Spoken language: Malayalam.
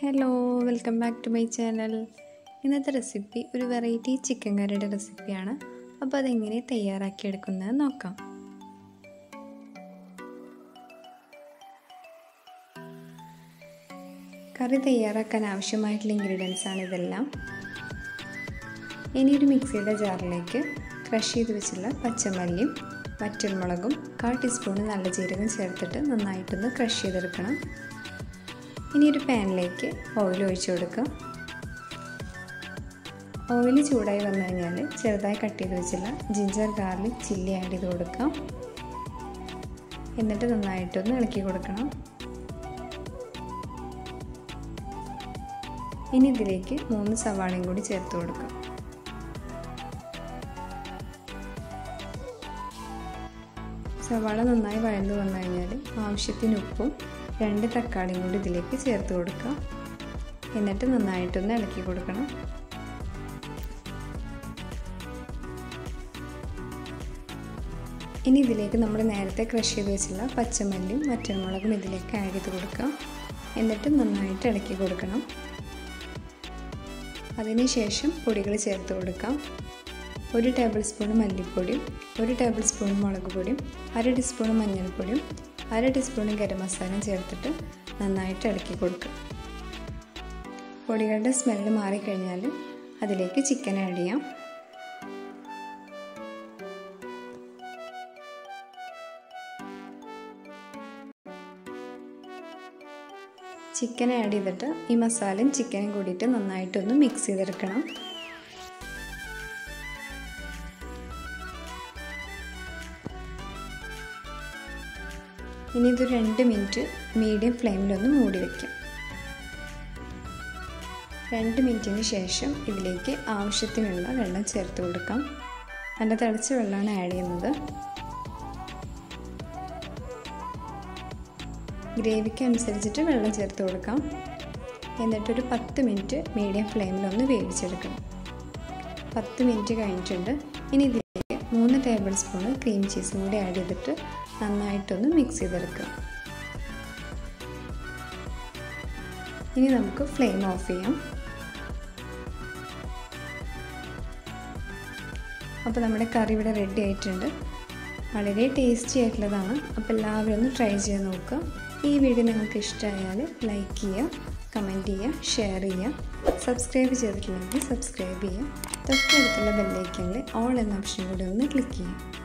hello welcome back to my channel ഇന്നത്തെ റെസിപ്പി ഒരു വെറൈറ്റി ചിക്കൻ കറിയുടെ റെസിപ്പിയാണ് അപ്പോൾ അതെങ്ങനെ തയ്യാറാക്കിയെടുക്കുന്നത് നോക്കാം കറി തയ്യാറാക്കാൻ ആവശ്യമായിട്ടുള്ള ഇൻഗ്രീഡിയൻസ് ആണ് ഇതെല്ലാം ഇനി ഒരു മിക്സിയുടെ ജാറിലേക്ക് ക്രഷ് ചെയ്ത് വെച്ചുള്ള പച്ചമല്ലിയും വറ്റൽമുളകും കാൽ ടീസ്പൂൺ നല്ല ജീരകം ചേർത്തിട്ട് നന്നായിട്ടൊന്ന് ക്രഷ് ചെയ്തെടുക്കണം ഇനി ഒരു പാനിലേക്ക് ഓയിൽ ഒഴിച്ചു കൊടുക്കുക ഓയിൽ ചൂടായി വന്നു കഴിഞ്ഞാൽ ചെറുതായി കട്ട് ചെയ്ത് വെച്ചുള്ള ജിഞ്ചർ ഗാർലിക് ചില്ലി ആഡ് ചെയ്ത് കൊടുക്കാം എന്നിട്ട് നന്നായിട്ടൊന്ന് ഇളക്കി കൊടുക്കണം ഇനി ഇതിലേക്ക് മൂന്ന് സവാളയും കൂടി ചേർത്ത് കൊടുക്കാം സവാള നന്നായി വഴന്നു വന്നു കഴിഞ്ഞാൽ ആവശ്യത്തിന് ഉപ്പും രണ്ട് തക്കാളിയും കൂടി ഇതിലേക്ക് ചേർത്ത് കൊടുക്കാം എന്നിട്ട് നന്നായിട്ടൊന്ന് ഇളക്കി കൊടുക്കണം ഇനി ഇതിലേക്ക് നമ്മൾ നേരത്തെ ക്രഷ് ചെയ്ത് വെച്ചുള്ള പച്ചമല്ലിയും വറ്റൽമുളകും ഇതിലേക്ക് ആഡ് ചെയ്ത് കൊടുക്കാം എന്നിട്ട് നന്നായിട്ട് ഇളക്കി കൊടുക്കണം അതിനുശേഷം പൊടികൾ ചേർത്ത് കൊടുക്കാം ഒരു ടേബിൾ സ്പൂൺ മല്ലിപ്പൊടിയും ഒരു ടേബിൾ സ്പൂൺ മുളക് പൊടിയും അര ടീസ്പൂൺ മഞ്ഞൾപ്പൊടിയും അര ടീസ്പൂൺ ഗരം മസാലയും ചേർത്തിട്ട് നന്നായിട്ട് ഇളക്കി കൊടുക്കുക പൊടികളുടെ സ്മെല്ല് മാറിക്കഴിഞ്ഞാൽ അതിലേക്ക് ചിക്കൻ ആഡ് ചെയ്യാം ചിക്കൻ ആഡ് ചെയ്തിട്ട് ഈ മസാലയും ചിക്കനും കൂടിയിട്ട് നന്നായിട്ടൊന്ന് മിക്സ് ചെയ്തെടുക്കണം ഇനി ഇത് രണ്ട് മിനിറ്റ് മീഡിയം ഫ്ലെയിമിലൊന്ന് മൂടി വയ്ക്കാം രണ്ട് മിനിറ്റിന് ശേഷം ഇതിലേക്ക് ആവശ്യത്തിനുള്ള വെള്ളം ചേർത്ത് കൊടുക്കാം നല്ല തിളച്ച വെള്ളമാണ് ആഡ് ചെയ്യുന്നത് ഗ്രേവിക്ക് അനുസരിച്ചിട്ട് വെള്ളം ചേർത്ത് കൊടുക്കാം എന്നിട്ടൊരു പത്ത് മിനിറ്റ് മീഡിയം ഫ്ലെയിമിലൊന്ന് വേവിച്ചെടുക്കണം പത്ത് മിനിറ്റ് കഴിഞ്ഞിട്ടുണ്ട് ഇനി ഇതിലേക്ക് മൂന്ന് ടേബിൾ സ്പൂൺ ക്രീം ചീസും കൂടി ആഡ് ചെയ്തിട്ട് നന്നായിട്ടൊന്ന് മിക്സ് ചെയ്തെടുക്കുക ഇനി നമുക്ക് ഫ്ലെയിം ഓഫ് ചെയ്യാം അപ്പോൾ നമ്മുടെ കറി ഇവിടെ റെഡി ആയിട്ടുണ്ട് വളരെ ടേസ്റ്റി ആയിട്ടുള്ളതാണ് അപ്പോൾ എല്ലാവരും ഒന്ന് ട്രൈ ചെയ്ത് നോക്കുക ഈ വീഡിയോ നിങ്ങൾക്ക് ഇഷ്ടമായാൽ ലൈക്ക് ചെയ്യുക കമൻറ്റ് ചെയ്യുക ഷെയർ ചെയ്യുക സബ്സ്ക്രൈബ് ചെയ്തിട്ടില്ലെങ്കിൽ സബ്സ്ക്രൈബ് ചെയ്യുക തൊട്ടടുത്തുള്ള ബെല്ലൈക്കനിൽ ഓൾ എന്ന ഓപ്ഷൻ കൂടി ഒന്ന് ക്ലിക്ക് ചെയ്യുക